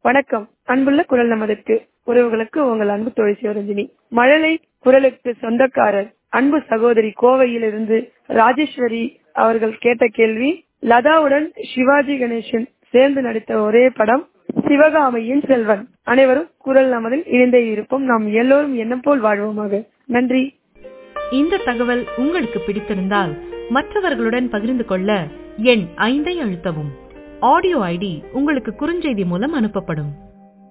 வணக்கம் அன்புள்ள குரல் நமதற்கு உறவுகளுக்கு உங்கள் அன்பு தோழி சிவரஞ்சினி மழலை குரலுக்கு சொந்தக்காரர் அன்பு சகோதரி கோவையிலிருந்து ராஜேஸ்வரி அவர்கள் கேட்ட கேள்வி லதாவுடன் சிவாஜி கணேசன் சேர்ந்து நடித்த ஒரே படம் சிவகாமியின் செல்வன் அனைவரும் குரல் நமதில் இணைந்தே இருப்போம் நாம் எல்லோரும் எண்ணம் போல் வாழ்வோமாக நன்றி இந்த தகவல் உங்களுக்கு பிடித்திருந்தால் மற்றவர்களுடன் பகிர்ந்து கொள்ள எண் ஐந்தை அழுத்தவும் ஆடியோ ஐடி உங்களுக்கு குறுஞ்செய்தி மூலம் அனுப்பப்படும்